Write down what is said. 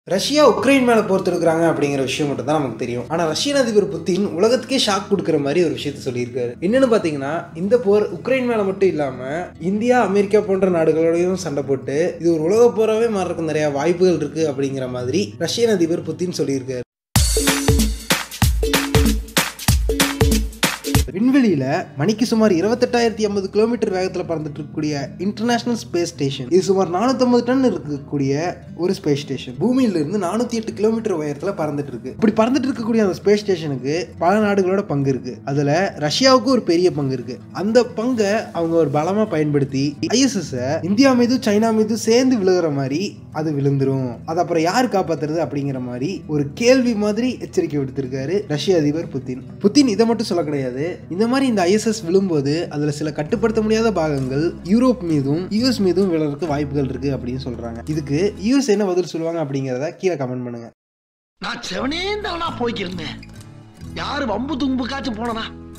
Russia Ukraine மேலே பொறுத்திருக்கிறாங்க அப்படிங்கிற விஷயம் மட்டும் தான் நமக்கு தெரியும் ஆனால் ரஷ்யன் அதிபர் புத்தின் உலகத்துக்கே ஷாக் கொடுக்குற மாதிரி ஒரு விஷயத்த சொல்லியிருக்காரு என்னன்னு பார்த்தீங்கன்னா இந்த போர் உக்ரைன் மேலே மட்டும் இல்லாமல் இந்தியா அமெரிக்கா போன்ற நாடுகளோடையும் சண்டை போட்டு இது ஒரு உலக போராவே மாறதுக்கு நிறைய வாய்ப்புகள் இருக்கு அப்படிங்கிற மாதிரி ரஷ்யன் அதிபர் புத்தின் சொல்லியிருக்காரு விண்வெளியில மணிக்கு சுமார் இருபத்தெட்டாயிரத்தி ஐம்பது கிலோமீட்டர் வேகத்தில் பறந்துட்டு இருக்கக்கூடிய இன்டர்நேஷனல் ஸ்பேஸ் ஸ்டேஷன் இது சுமார் நானூற்றம்பது டன் இருக்கக்கூடிய ஒரு ஸ்பேஸ் ஸ்டேஷன் பூமியில இருந்து நானூற்றி எட்டு கிலோமீட்டர் உயரத்தில் பறந்துட்டு இருக்கு இப்படி பறந்துட்டு இருக்கக்கூடிய அந்த ஸ்பேஸ் ஸ்டேஷனுக்கு பல நாடுகளோட பங்கு இருக்கு அதுல ரஷ்யாவுக்கு ஒரு பெரிய பங்கு இருக்கு அந்த பங்கை அவங்க ஒரு பலமா பயன்படுத்தி ஐஎஸ்எஸ் இந்தியா மீது சைனா மீது சேர்ந்து விழுகிற மாதிரி அது விழுந்துரும் அது அப்புறம் யார் காப்பாத்துறது அப்படிங்கிற மாதிரி ஒரு கேள்வி மாதிரி எச்சரிக்கை விடுத்திருக்காரு ரஷ்ய அதிபர் புத்தின் புத்தின் இதை மட்டும் சொல்ல கிடையாது இந்த மாதிரி இந்த ஐஎஸ்எஸ் விழும்போது அதுல சில கட்டுப்படுத்த முடியாத பாகங்கள் யூரோப் மீதும் யூஎஸ் மீதும் விழறதுக்கு வாய்ப்புகள் இருக்கு அப்படின்னு சொல்றாங்க இதுக்கு யூஎஸ் என்ன பதில் சொல்லுவாங்க அப்படிங்கிறத கீழே கமெண்ட் பண்ணுங்க நான் செவனே தானா போய்க்கிருந்தேன் யாரு வம்பு தும்புக்காச்சும் போனனா